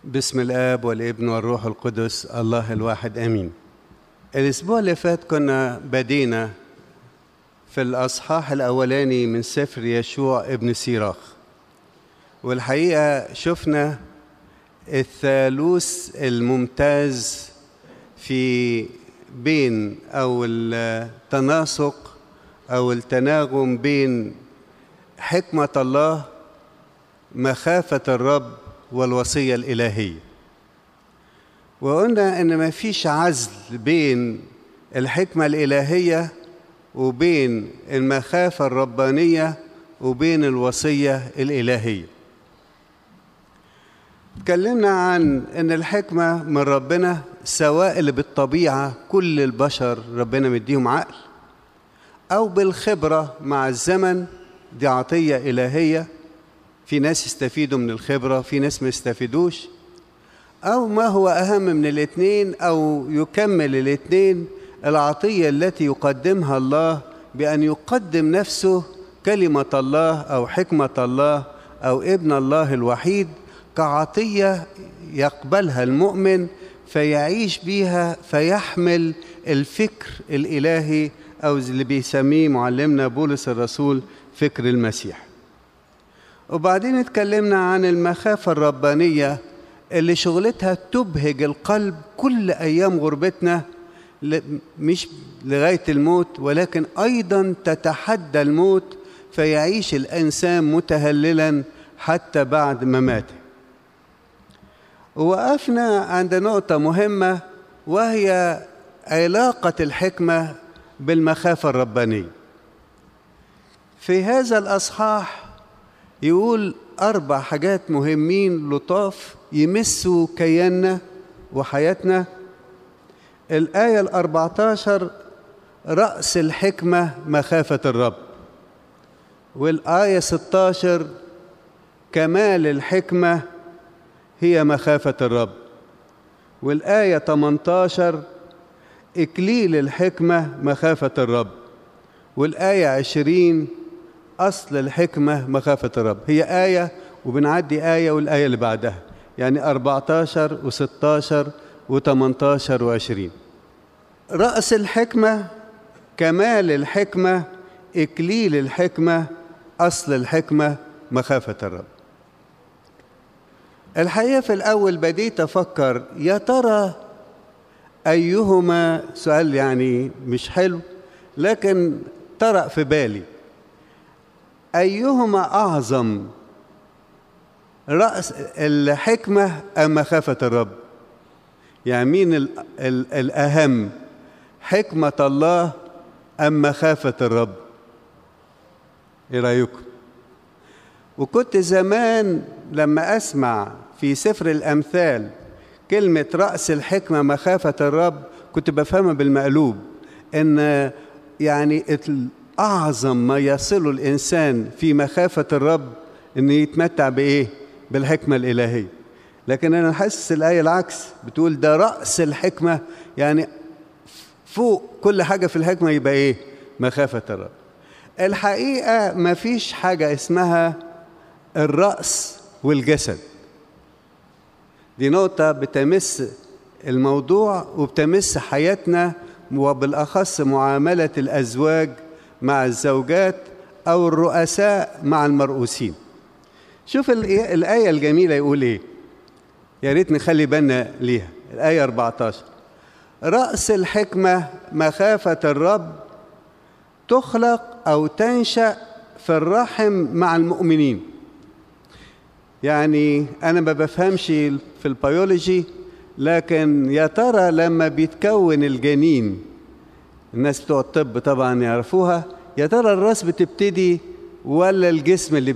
بسم الاب والابن والروح القدس الله الواحد امين الاسبوع اللي فات كنا بدينا في الاصحاح الاولاني من سفر يشوع ابن سيراخ والحقيقه شفنا الثالوث الممتاز في بين او التناسق او التناغم بين حكمه الله مخافه الرب والوصيه الالهيه وقلنا ان ما فيش عزل بين الحكمه الالهيه وبين المخافه الربانيه وبين الوصيه الالهيه اتكلمنا عن ان الحكمه من ربنا سواء اللي بالطبيعه كل البشر ربنا مديهم عقل او بالخبره مع الزمن دي عطيه الهيه في ناس يستفيدوا من الخبره في ناس ما يستفيدوش او ما هو اهم من الاثنين او يكمل الاثنين العطيه التي يقدمها الله بان يقدم نفسه كلمه الله او حكمه الله او ابن الله الوحيد كعطيه يقبلها المؤمن فيعيش بيها فيحمل الفكر الالهي او اللي بيسميه معلمنا بولس الرسول فكر المسيح وبعدين اتكلمنا عن المخافه الربانيه اللي شغلتها تبهج القلب كل ايام غربتنا مش لغايه الموت ولكن ايضا تتحدى الموت فيعيش الانسان متهللا حتى بعد مماته وقفنا عند نقطه مهمه وهي علاقه الحكمه بالمخافه الربانيه في هذا الاصحاح يقول أربع حاجات مهمين لطاف يمسوا كياننا وحياتنا الآية الأربعة عشر رأس الحكمة مخافة الرب والآية 16 كمال الحكمة هي مخافة الرب والآية 18 إكليل الحكمة مخافة الرب والآية 20 أصل الحكمة مخافة الرب هي آية وبنعدي آية والآية اللي بعدها يعني 14 و16 و18 و20 رأس الحكمة كمال الحكمة إكليل الحكمة أصل الحكمة مخافة الرب الحقيقة في الأول بديت أفكر يا ترى أيهما سؤال يعني مش حلو لكن طرأ في بالي أيهما أعظم رأس الحكمة أم مخافة الرب يعني مين ال ال الأهم حكمة الله أم مخافة الرب إيه رأيكم وكنت زمان لما أسمع في سفر الأمثال كلمة رأس الحكمة مخافة الرب كنت بفهمها بالمقلوب إن يعني أعظم ما يصل الإنسان في مخافة الرب إنه يتمتع بإيه؟ بالحكمة الإلهية. لكن أنا حاسس الآية العكس بتقول ده رأس الحكمة يعني فوق كل حاجة في الحكمة يبقى إيه؟ مخافة الرب. الحقيقة ما فيش حاجة اسمها الرأس والجسد. دي نقطة بتمس الموضوع وبتمس حياتنا وبالأخص معاملة الأزواج مع الزوجات أو الرؤساء مع المرؤوسين شوف الآية الجميلة يقول إيه يا ريت نخلي بالنا ليها الآية 14 رأس الحكمة مخافة الرب تخلق أو تنشأ في الرحم مع المؤمنين يعني أنا ما بفهمش في البيولوجي لكن يا ترى لما بيتكون الجنين الناس بتوع الطب طبعا يعرفوها يا ترى الراس بتبتدي ولا الجسم اللي